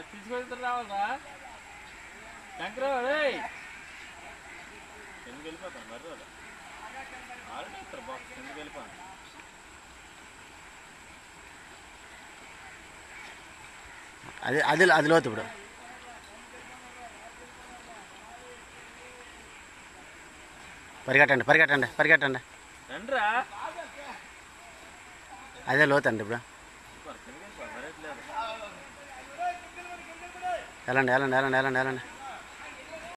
తీసుకెళ్తారు రావాలరా శంకర్ రే ఎందుకు వెళ్ళిపోతాను మరి వాళ్ళు ఆల్రెడీ ఇస్తారు బాక్స్ ఎందుకు వెళ్ళిపోతాను అది అది అది లోతు ఇప్పుడు పరిగెట్టండి పరిగెట్టండి పరిగెట్టండి రండిరా అదే లోతు అండి ఇప్పుడు సూపర్ కిందకి వెళ్ళిపో మరేట్లేదు వెళ్ళండి వెళ్ళండి వెళ్ళండి వెళ్ళండి వెళ్ళండి